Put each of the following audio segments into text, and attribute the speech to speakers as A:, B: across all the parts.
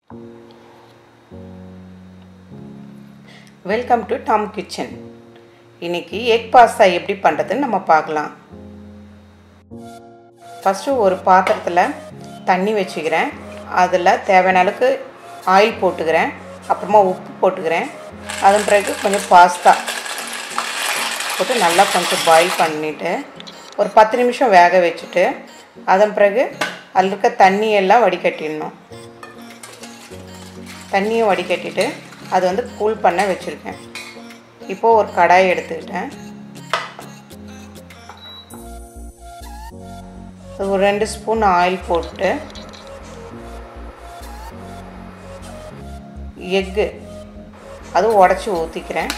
A: welcome to Tom kitchen இன்னைக்கு egg pasta எப்படி பண்ணுறதுன்னு நம்ம பார்க்கலாம் ஃபஸ்ட்டு ஒரு பாத்திரத்தில் தண்ணி வச்சுக்கிறேன் அதில் தேவையான அளவுக்கு ஆயில் போட்டுக்கிறேன் அப்புறமா உப்பு போட்டுக்கிறேன் அதன் பிறகு கொஞ்சம் பாஸ்தா போட்டு நல்லா கொஞ்சம் பாயில் பண்ணிவிட்டு ஒரு பத்து நிமிஷம் வேக வச்சுட்டு அதன் பிறகு அதில் இருக்க தண்ணியெல்லாம் வடிகட்டிடணும் தண்ணியை வடிகட்டிட்டு அது வந்து கூல் பண்ண வச்சுருக்கேன் இப்போது ஒரு கடாய் எடுத்துக்கிட்டேன் ஒரு ரெண்டு ஸ்பூன் ஆயில் போட்டு எக்கு அதுவும் உடச்சி ஊற்றிக்கிறேன்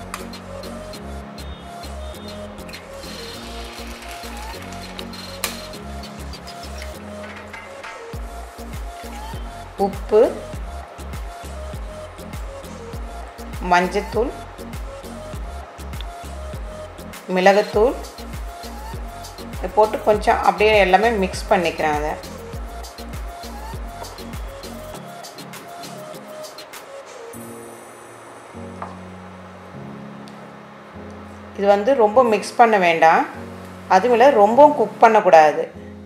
A: உப்பு மஞ்சத்தூள் மிளகுத்தூள் போட்டு கொஞ்சம் அப்படியே எல்லாமே மிக்ஸ் பண்ணிக்கிறேன் அதை இது வந்து ரொம்ப மிக்ஸ் பண்ண வேண்டாம் அதுவும் இல்லை ரொம்பவும் குக் பண்ணக்கூடாது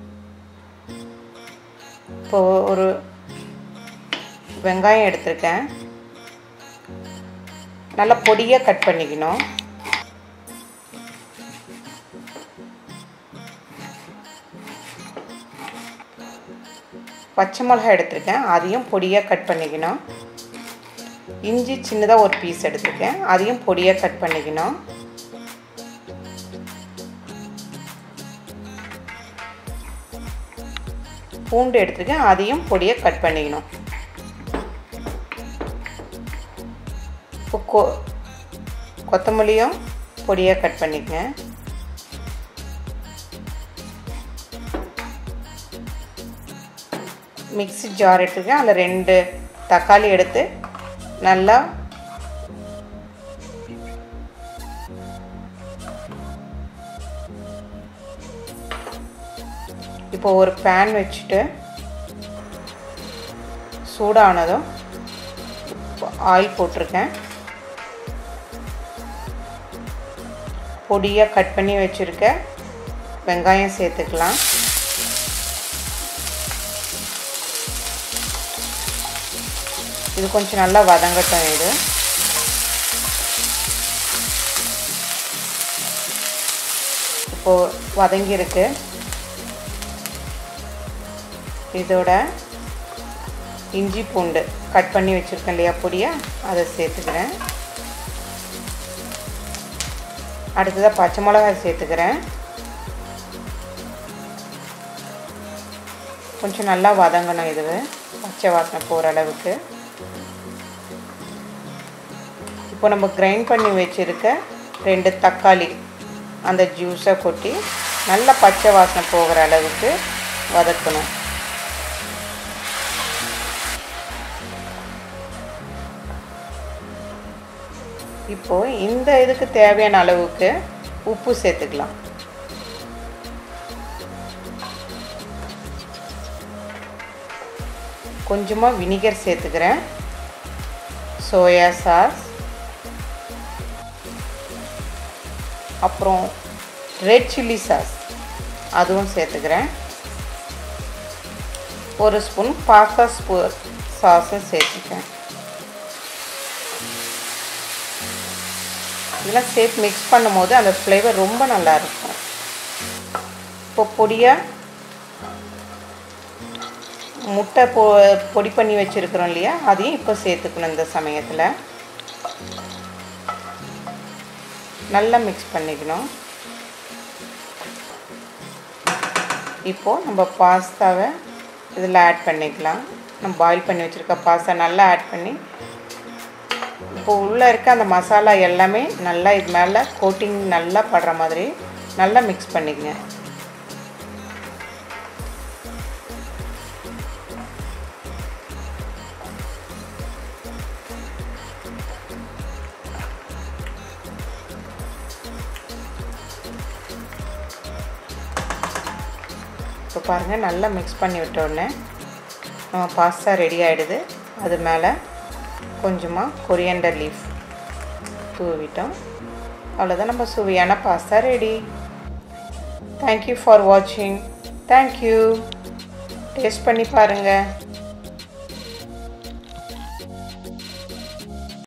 A: இப்போ ஒரு வெங்காயம் எடுத்திருக்கேன் நல்லா பொடியாக கட் பண்ணிக்கணும் பச்சை மிளகாய் எடுத்திருக்கேன் அதையும் பொடியாக கட் பண்ணிக்கணும் இஞ்சி சின்னதாக ஒரு பீஸ் எடுத்திருக்கேன் அதையும் பொடியாக கட் பண்ணிக்கணும் பூண்டு எடுத்திருக்கேன் அதையும் பொடியாக கட் பண்ணிக்கணும் இப்போ கொ கொத்தமல்லியும் பொடியாக கட் பண்ணிக்கங்க மிக்சி ஜார் எடுத்துருக்கேன் அதில் ரெண்டு தக்காளி எடுத்து நல்லா இப்போ ஒரு பேன் வச்சுட்டு சூடானதும் ஆயில் போட்டிருக்கேன் பொடியாக கட் பண்ணி வச்சுருக்க வெங்காயம் சேர்த்துக்கலாம் இது கொஞ்சம் நல்லா வதங்கட்டும் இது இப்போது வதங்கியிருக்கு இதோட இஞ்சி பூண்டு கட் பண்ணி வச்சுருக்கேன் இல்லையா பொடியாக அதை சேர்த்துக்கிறேன் அடுத்ததாக பச்சை மிளகாய் சேர்த்துக்கிறேன் கொஞ்சம் நல்லா வதங்கணும் இது பச்சை வாசனை போகிற அளவுக்கு இப்போ நம்ம கிரைண்ட் பண்ணி வச்சுருக்க ரெண்டு தக்காளி அந்த ஜூஸை கொட்டி நல்லா பச்சை வாசனை போகிற அளவுக்கு வதக்கணும் இப்போது இந்த இதுக்கு தேவையான அளவுக்கு உப்பு சேர்த்துக்கலாம் கொஞ்சமாக வினிகர் சேர்த்துக்கிறேன் சோயா சாஸ் அப்புறம் ரெட் சில்லி சாஸ் அதுவும் சேர்த்துக்கிறேன் ஒரு ஸ்பூன் பாஸ்தா ஸ்பூ சாஸும் சேர்த்துக்கிறேன் இதெல்லாம் சேர்த்து மிக்ஸ் பண்ணும் போது அந்த ஃப்ளேவர் ரொம்ப நல்லா இருக்கும் இப்போ பொடியாக முட்டை பொ பொடி பண்ணி வச்சுருக்குறோம் இல்லையா அதையும் இப்போ சேர்த்துக்கணும் இந்த சமயத்தில் நல்லா மிக்ஸ் பண்ணிக்கணும் இப்போது நம்ம பாஸ்தாவை இதில் ஆட் பண்ணிக்கலாம் நம்ம பாயில் பண்ணி வச்சுருக்க பாஸ்தா நல்லா ஆட் பண்ணி இப்போ உள்ளே இருக்க அந்த மசாலா எல்லாமே நல்லா இது மேலே கோட்டிங் நல்லா படுற மாதிரி நல்லா மிக்ஸ் பண்ணிக்கங்க இப்போ பாருங்கள் நல்லா மிக்ஸ் பண்ணி விட்ட உடனே நம்ம பாஸ்தா ரெடி ஆகிடுது அது மேலே கொஞ்சமாக கொரியண்டர் லீஃப் தூவிட்டோம் அவ்வளோதான் நம்ம சுவையான பாஸ்தா ரெடி தேங்க்யூ ஃபார் வாட்சிங் தேங்க்யூ டேஸ்ட் பண்ணி பாருங்கள்